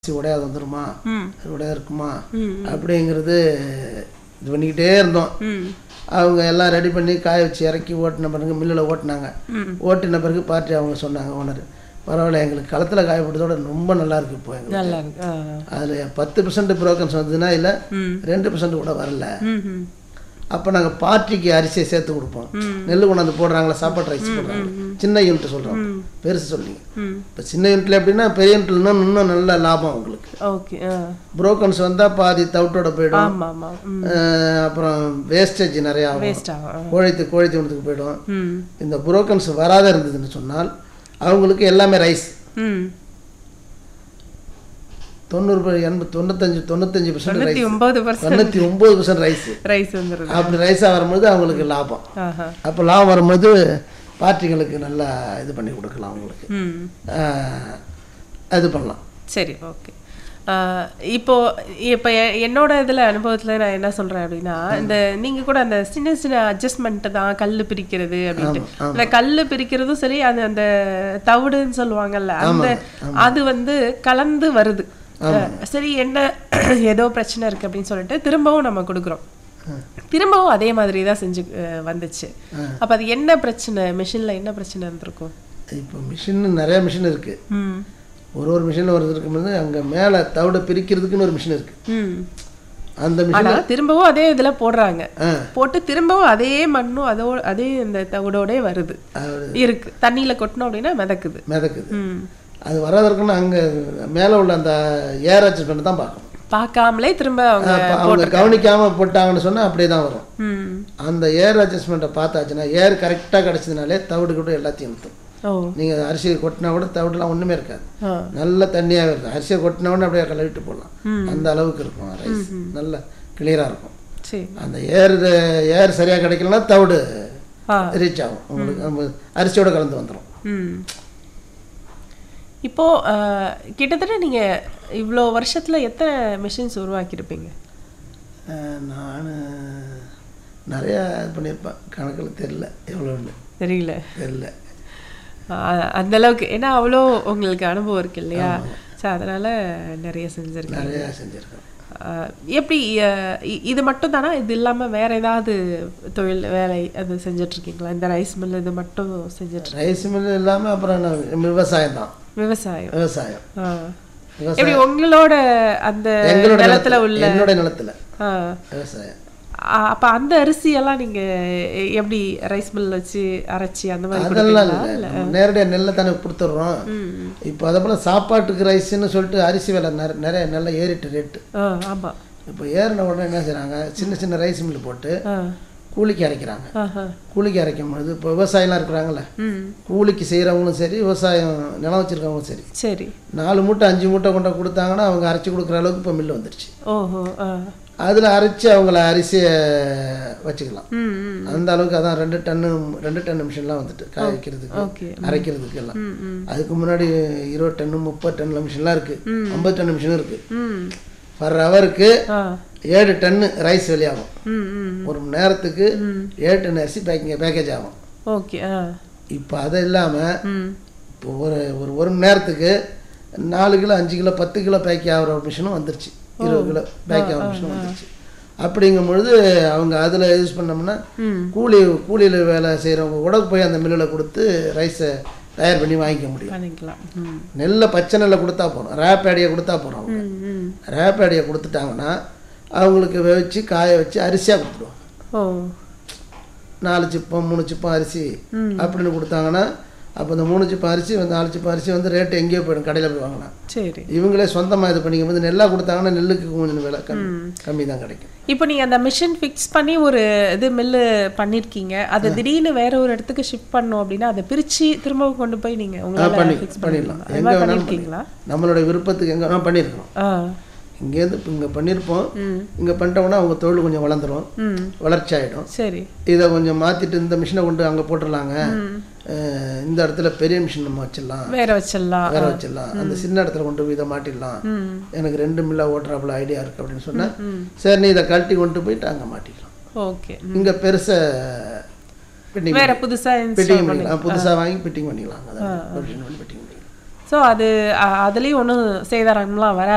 அரிசி உடையாது வந்துருமா ம் உடையா இருக்குமா ம் அப்படிங்கிறது இது பண்ணிக்கிட்டே இருந்தோம் ம் அவங்க எல்லாம் ரெடி பண்ணி காய வச்சு இறக்கி ஓட்டின பிறகு மில்லில் ஓட்டினாங்க ம் ஓட்டின பிறகு பார்ட்டி அவங்க சொன்னாங்க ஓனர் பரவாயில்ல எங்களுக்கு களத்தில் காய போட்டதோட ரொம்ப நல்லா இருக்கு இப்போ எங்களுக்கு நல்லா இருக்கு ஆ. அதில் பத்து பர்சன்ட் ப்ரோக்கன்ஸ் வந்ததுன்னா இல்லை ம் ரெண்டு பர்சன்ட் கூட வரல ம் ம் அப்போ நாங்கள் பார்ட்டிக்கு அரிசியை சேர்த்து கொடுப்போம் நெல் கொண்டாந்து போடுறாங்களா சாப்பாடு ரைஸ் போடுறாங்க சின்ன யூனிட் சொல்கிறோம் பெருசு சொல்லிங்க ம் இப்போ சின்ன யூனிட்ல எப்படின்னா பெரிய யூனிட்ல இன்னும் இன்னும் நல்ல லாபம் உங்களுக்கு ஓகே ஆ புரோக்கன்ஸ் வந்தால் பாதி தவிட்டோட போயிடும் ஆமா ஆமா ம் அஹ் அப்புறம் வேஸ்டேஜ் நிறையா ஆகும் வேஸ்ட் ஆகும் கோழித்து கோழி தீவனத்துக்கு போயிடும் ம் இந்த புரோக்கன்ஸ் வராத இருந்ததுன்னு சொன்னால் அவங்களுக்கு எல்லாமே ரைஸ் ம் தொண்ணூறு ப- எண்பது தொண்ணூத்தஞ்சு தொண்ணூத்தஞ்சு பர்சன்ட் ரைஸ் தொண்ணூத்தி ஒன்பது பர்சன்ட் தொண்ணூற்றி ஒம்பது பர்சன்ட் ரைஸ் ரைஸ் வந்துருது அப்படி ரைஸாக வரும்போது அவங்களுக்கு லாபம் ஆஹா அப்போ லாபம் வரும்போது பார்ட்டிகளுக்கு நல்லா இது பண்ணி கொடுக்கலாம் அவங்களுக்கு ம் அஹ் அது பண்ணலாம் சரி ஓகே இப்போ இப்போ எ- என்னோட இதில் அனுபவத்தில் நான் என்ன சொல்கிறேன் அப்படின்னா இந்த நீங்கள் கூட அந்த சின்ன சின்ன அட்ஜஸ்ட்மெண்ட் தான் கல் பிரிக்கிறது அப்படின்ட்டு இந்த கல் பிரிக்கிறதும் சரி அது அந்த தவிடுன்னு சொல்லுவாங்கல்ல அந்த அது வந்து கலந்து வருது அஹ், சரி என்ன ஏதோ பிரச்சனை இருக்கு அப்படின்னு சொல்லிட்டு திரும்பவும் நம்ம கொடுக்குறோம் திரும்பவும் அதே மாதிரி தான் செஞ்சு அஹ், வந்துச்சு அப்போ அது என்ன பிரச்சனை மிஷினில் என்ன பிரச்சனை இருந்திருக்கும் இப்போ மிஷின் நிறைய மிஷின் இருக்குது ம் ஒரு ஒரு மிஷினில் ஒரு இருக்கும்போது அங்கே மேலே தவிட பிரிக்கிறதுக்குன்னு ஒரு மிஷின் இருக்குது ம் அந்த மிஷின் ஆனா திரும்பவும் அதே இதுல போடுறாங்க ஆ. போட்டு திரும்பவும் அதே மண்ணும் அதோ அதே இந்த தவிடோட வருது அது இருக்கு தண்ணியில கொட்டணும் அப்படின்னா மிதக்குது மிதக்குது ம் அது வராதற்குன்னு அங்கே மேலே உள்ள அந்த ஏர் அட்ஜஸ்ட்மெண்ட் தான் பார்க்கணும் பார்க்காமலே திரும்ப அவங்க அப்ப அவங்க கவனிக்காமல் போட்டாங்கன்னு சொன்னால் அப்படியே தான் வரும் ம் அந்த ஏர் அட்ஜஸ்ட்மெண்ட்டை பார்த்தாச்சுன்னா ஏர் கரெக்டாக கிடச்சதுனாலே தவிடு கூட எல்லாத்தையும் இழுத்தும் ஓ நீங்கள் அரிசியை கொட்டினா கூட தவிடுலாம் ஒன்றுமே இருக்காது ஆ நல்ல தண்ணியாகவே இருக்கும் அரிசியை கொட்டின உடனே அப்படியே கழுவிட்டு போடலாம் அந்த அளவுக்கு இருக்கும் ரைஸ் நல்ல கிளியராக இருக்கும் சரி அந்த ஏர் ஏர் சரியாக கிடைக்கலன்னா தவிடு ஆ ரீச் ஆகும் உங்களுக்கு நம்ம அரிசியோட கலந்து வந்துடும் ம் இப்போ அஹ், கிட்டத்தட்ட நீங்க இவ்வளோ வருஷத்துல எத்தனை மிஷின்ஸ் உருவாக்கியிருப்பீங்க நான் நிறையா இது பண்ணியிருப்பேன் கணக்கில் தெரில எவ்வளோன்னு தெரியல தெரில ஆஹ், அந்த அளவுக்கு ஏன்னா அவ்வளோ உங்களுக்கு அனுபவம் இருக்கு இல்லையா ஸோ அதனால நிறைய செஞ்சிருக்கீங்க நிறையா செஞ்சுருக்கேன் ஆஹ் எப்படி அஹ் இ- இது மட்டும் தானா இது இல்லாம வேற ஏதாவது தொழில் வேலை அது செஞ்சுட்டு இருக்கீங்களா இந்த ரைஸ் மில் இது மட்டும் செஞ்சுட்டு ரைஸ் மில் இல்லாமல் அப்புறம் நான் விவசாயம் தான் விவசாயம் விவசாயம் ஆஹ் விவசாயம் எப்படி உங்களோட அந்த எங்களோட நிலத்துல நிலத்துல உள்ள என்னோட நிலத்துல ஆஹ் விவசாயம் அ- அப்ப அந்த அரிசி எல்லாம் நீங்க எ- எப்படி ரைஸ் மில் வச்சு அரைச்சி அந்த மாதிரி அதெல்லாம் கொடுப்பீங்களா? இல்லை நம்ம நேரடியாக நெல்லை தானே கொடுத்துட்றோம் இப்போ அதை போல் சாப்பாட்டுக்கு ரைஸ்ன்னு சொல்லிட்டு அரிசி விலை நிறைய நிறைய நல்லா ஏறிட்டு ரேட்டு ஆ ஆமா இப்போ ஏறின உடனே என்ன செய்கிறாங்க சின்ன சின்ன ரைஸ் மில் போட்டு ஆ கூலிக்கு அரைக்கிறாங்க ஆஹா கூலிக்கு அரைக்கும் பொழுது இப்போ விவசாயம்லாம் இருக்கிறாங்கல்ல ம் கூலிக்கு செய்கிறவங்களும் சரி விவசாயம் நிலம் வச்சுருக்கவங்களும் சரி சரி நாலு மூட்டை அஞ்சு மூட்டை கொண்டு கொடுத்தாங்கன்னா அவங்க அரைச்சி கொடுக்குற அளவுக்கு இப்போ மில்லு வந்துடுச்சு ஓஹோ ஆ அதில் அரைச்சி அவங்கள அரிசியை வச்சுக்கலாம் ம் ம் அந்த அளவுக்கு அதான் ரெண்டு டன்னு ரெண்டு டன் மிஷின்லாம் வந்துட்டு காய வைக்கிறதுக்கு ஓகே அரைக்கிறதுக்கு எல்லாம் ம் ம் அதுக்கு முன்னாடி இருபது டன்னு முப்பது டன்ல மிஷின்லாம் இருக்குது ஐம்பது டன் மிஷினும் இருக்குது ம் பர் ஹவருக்கு ஆ ஏழு டன்னு ரைஸ் வெளியாகும் ம் ம் ஒரு மணி நேரத்துக்கு ஏழு டன் அரிசி பேக்கிங் பேக்கேஜ் ஆகும் ஓகே ஆ இப்போ அது இல்லாமல் ம் இப்போ ஒரு ஒரு ஒரு மணி நேரத்துக்கு நாலு கிலோ அஞ்சு கிலோ பத்து கிலோ பேக்கி ஆகிற மிஷினும் வந்துருச்சு இருபது கிலோ பேக்கி ஆகிற மிஷினும் வந்துருச்சு அப்படிங்கும் பொழுது அவங்க அதில் யூஸ் பண்ணோம்னா ம் கூலி கூலியில் வேலை செய்கிறவங்க கூட போய் அந்த மில்லில் கொடுத்து ரைஸை தயார் பண்ணி வாங்கிக்க முடியும் பண்ணிக்கலாம் ம் நெல்லை பச்சை நெல்லை கொடுத்தா போகிறோம் ரேப் அடியை கொடுத்தா போகிறோம் அவங்க ம் ம் ரேப் அடியை கொடுத்துட்டாங்கன்னா அவங்களுக்கு வச்சு காய வச்சு அரிசியாக கொடுத்துருவாங்க ஓ நாலு சிப்பம் மூணு சிப்பம் அரிசி அப்படின்னு கொடுத்தாங்கன்னா அப்போ இந்த மூணு சிப்பம் அரிசி வந்து நாலு சிப்பம் அரிசி வந்து ரேட்டு எங்கேயோ போயிடும் கடையில் போய் வாங்கினா சரி இவங்களே சொந்தமாக இது பண்ணிக்கும் போது நெல்லாக கொடுத்தாங்கன்னா நெல்லுக்கு கொஞ்சம் விலை கம்மி கம்மி தான் கிடைக்கும் இப்போ நீங்க அந்த மிஷின் ஃபிக்ஸ் பண்ணி ஒரு இது மில்லு பண்ணிருக்கீங்க அதை திடீர்னு வேற ஒரு இடத்துக்கு ஷிஃப்ட் பண்ணோம் அப்படின்னா அதை பிரிச்சு திரும்பவும் கொண்டு போய் நீங்க உங்களால பண்ணி ஃபிக்ஸ் பண்ணிடலாம் பண்ணிடலாம் அது எங்கே மாதிரி வேணாலும் பண்ணிருக்கீங்களா நம்மளோட விருப்பத்துக்கு எங்கே வேணால் பண்ணியிருக்கிறோம் ஆ இங்கேருந்து இப்போ இங்கே பண்ணியிருப்போம் ம் இங்கே பண்ணிட்டோம்னா அவங்க தொழில் கொஞ்சம் வளர்ந்துரும் ம் வளர்ச்சி ஆகிடும் சரி இதை கொஞ்சம் மாற்றிட்டு இந்த மிஷினை கொண்டு அங்கே போட்டுடலாங்க அஹ் இந்த இடத்துல பெரிய மிஷின் நம்ம வச்சிடலாம் வேற வச்சிடலாம் வேற வச்சிடலாம் அந்த சின்ன இடத்துல கொண்டு போய் இதை மாட்டிடலாம் ம் எனக்கு ரெண்டு மில்லா ஓட்டுறாப்புல ஐடியா இருக்கு அப்படின்னு சொன்னா சரி நீ இதை கழட்டி கொண்டு போயிட்டு அங்கே மாட்டிக்கலாம் ஓகே இங்கே பெருசை பிட்டிங் வேற புதுசா பிட்டிங் பண்ணிக்கலாம் புதுசாக வாங்கி பிட்டிங் பண்ணிக்கலாம் அதான் பண்ணி பிட்டிங் பண்ணிக்கலாம் ஸோ அது அ- அதுலயும் ஒன்றும் சேதாரம்லாம் வராது